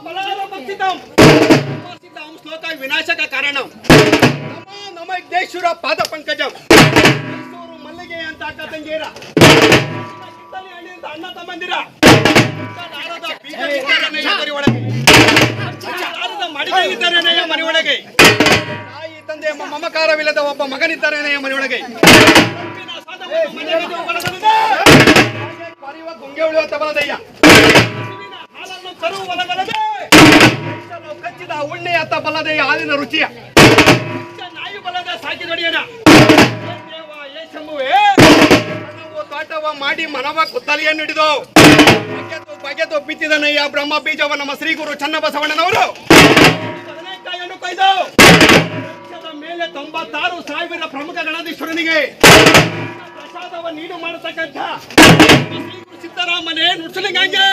ಬಲಾರಪಸ್ಥಿತಂ ಉಪಾಸಿತಾಂ ಶ್ಲೋಕ ವಿನಾಶಕ ಕಾರಣಂ ನಮೋ ನಮ ಯಜ್ಞೇಶ್ವರ ಪಾದ ಪಂಕಜಂ ಮೈಸೂರು ಮಲ್ಲಿಗೆ ಅಂತ ಅಕ್ಕ ತಂಗೀರ ಕಿತ್ತಲೆ ಹಣ್ಣಿ ಅಂತ ಅಣ್ಣ ತಮ್ಮಂದಿರ ನಾರದ ಬೀಜ ಇದ್ದಾರನೆಯ ಮನೆ ಒಳಗೆ ನಾರದ ಮಡಿಕೆಯಿದ್ದಾರನೆಯ ಮನೆ ಒಳಗೆ ತಾಯಿ ತಂದೆ ಮ- ಮಮಕಾರವಿಲ್ಲದ ಒಬ್ಬ ಮಗನಿದ್ದಾರನೆಯ ಮನೆ ಒಳಗೆ ಕಬ್ಬಿನ ಸಾಧವನ್ನು ಮನೆಗೆ ಬಲದಲ್ಲಿದೆ. ಹಾಗೆ ಕೊರೆಯುವ ಗುಂಗೆ ಉಳಿಯುವಂತ ಬಲದಯ್ಯ ಹಸುವಿನ ಹಾಲನ್ನು ಕರು ಒಲಗಲದೆ ಕಚ್ಚಲು ಕಚ್ಚಿದ ಉಣ್ಣೆ ಅತ್ತ ಬಲ್ಲದೆ ಹಾಲಿನ ರುಚಿಯ ಕಚ್ಚ ನಾಯಿ ಬಲದ ಸಾಕಿ ನಡಿಯನ ಏ ದೇವ ಏ ಶಂಭುವೇ ಹಣವು ತೋಟವ ಮಾಡಿ ಮನವ ಕುತ್ತಲಿಯನ್ನು ಹಿಡಿದು ಬಗೆದು ಬಗೆದು ಬಿತ್ತಿದನಯ್ಯ ಬ್ರಹ್ಮ ಬೀಜವ ನಮ್ಮ ಶ್ರೀ ಗುರು ಚನ್ನಬಸವಣ್ಣನವರು ಬದನೆಕಾಯಿಯನ್ನು ಕೊಯ್ದು ಲಕ್ಷದ ಮೇಲೆ ತೊಂಬತ್ತಾರು ಸಾವಿರ ಪ್ರಮುಖ ಗಣಾಧೀಶ್ವರನಿಗೆ ಪ್ರಸಾದವ ನೀಡು ಮಾಡತಕ್ಕಂಥ ಶ್ರೀ ಗುರು ಸಿದ್ದರಾಮನೇ ನುಡ್ಸಲಿಂಗಂಗೆ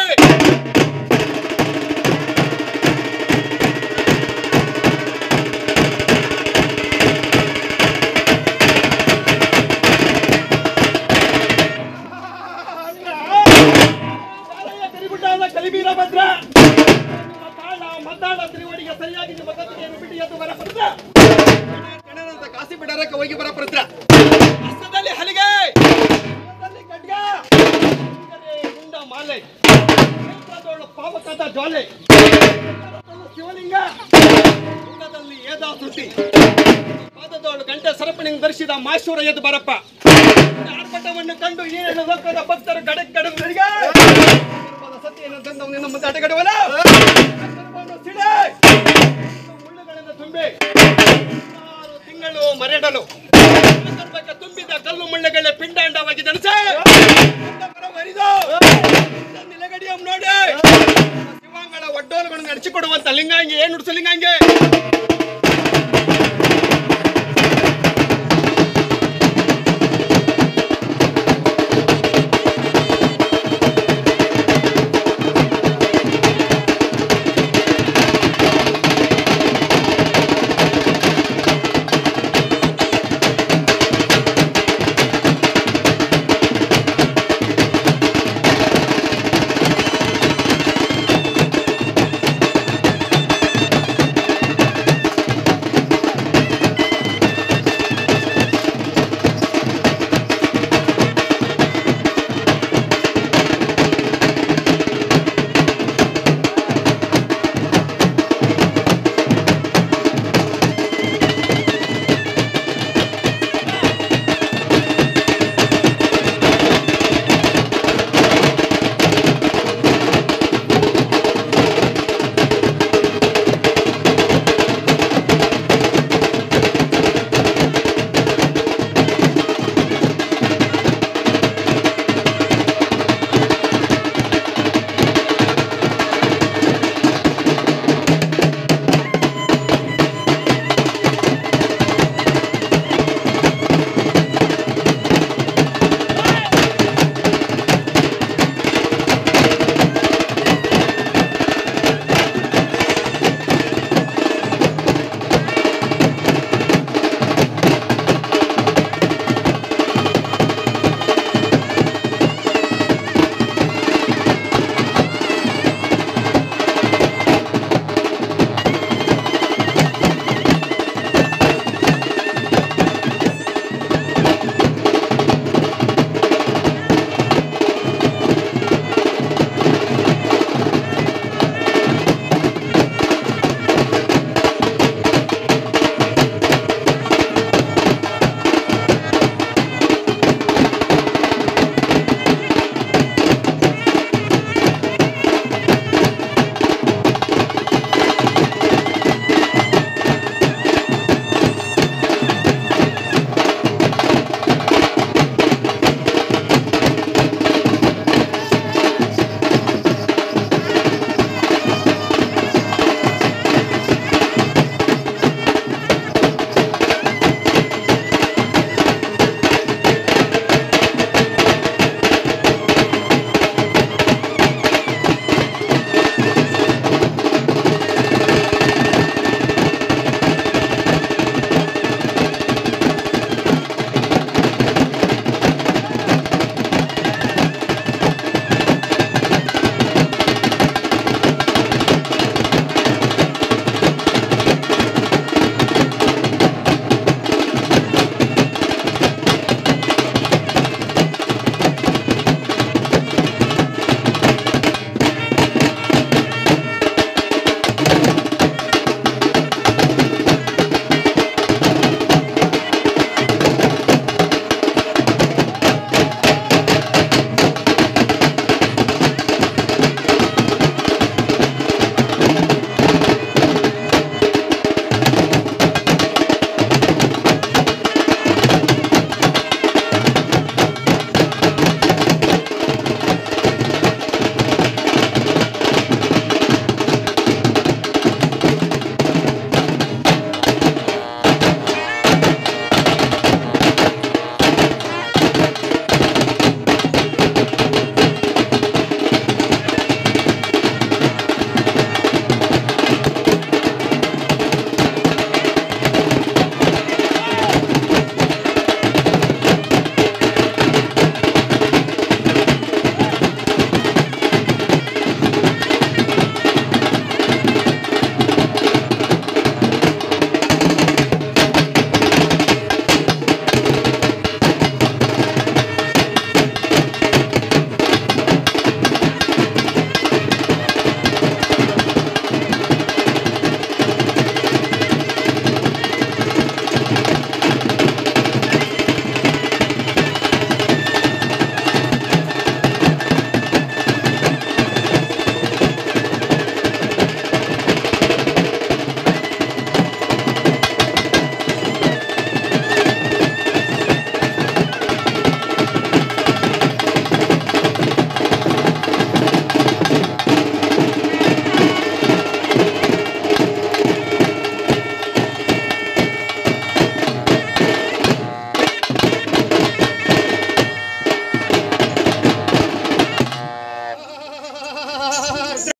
ಶಾಲೆಯ ಕರಿಗುಡ್ಡಾದ ಕಲಿಬೀರ ಭದ್ರ ನಿಮ್ಮ ತಾಳ ಮದ್ದಾಳ ತಿರುವಡಿಗೆ ಸರಿಯಾಗಿ ನಿಮ್ಮ ಕತ್ತಿಗೆಯನ್ನು ಬಿಟ್ಟು ಎದ್ದು ಬರ ಪುತ್ರ ಕಣನಂತ ಕಾಸಿ ಬಿಡರಕ್ಕೆ ಹೋಗಿ ಬರ ಪುತ್ರ ಹಸ್ತದಲ್ಲಿ ಹಲಿಗೆ ಕೈಯಲ್ಲಿ ಖಡ್ಗ ಕೈಯಲ್ಲಿ ಗುಂಡ ಮಾಲೆ ನೇತ್ರದೊಳು ಪಾವಕದ ಜ್ವಾಲೆ ಕರದಲ್ಲಿ ಶಿವಲಿಂಗ ಮುಂಡದಲ್ಲಿ ಏದ ಶ್ರುತಿ ಪಾದದೋಳು ಗಂಟೆ ಸರಪಣಿ ಧರಿಸಿದ ಮಾಶೂರ ಎದ್ದು ಬರಪ್ಪ ಆರ್ಭಟವನ್ನು ಕಂಡು ಏಳು ಲೋಕದ ಭಕ್ತರು ಗಡಕ್ ಗಡಕ್ ನಡಿಗೆ ಸತ್ಯವನ್ನು ತಂದವ ನಿನ್ನ ಮುಂದೆ ಅಟಗಡುವನ ಸಿಡೆ ಮುಳ್ಳುಗಳಿಂದ ತುಂಬಿ ಆರು ತಿಂಗಳು ಮರೆಡಲು ಸಂದರ್ಭಕ್ಕೆ ತುಂಬಿದ ಕಲ್ಲು ಮುಳ್ಳುಗಳೇ ಪಿಂಡಾಂಡವಾಗಿ ದನಸೆ ಹರಿದು ನಿಲಗಡಿಯ ನೋಡಿ ಶಿವಾಂಗಳ ಒಡ್ಡೋಲುಗಳನ್ನು ನಡೆಸಿಕೊಡುವಂತ ಲಿಂಗಾಂಗಿ ಏನ್ ನುಡಿಸು ಲಿಂಗಾಂಗಿ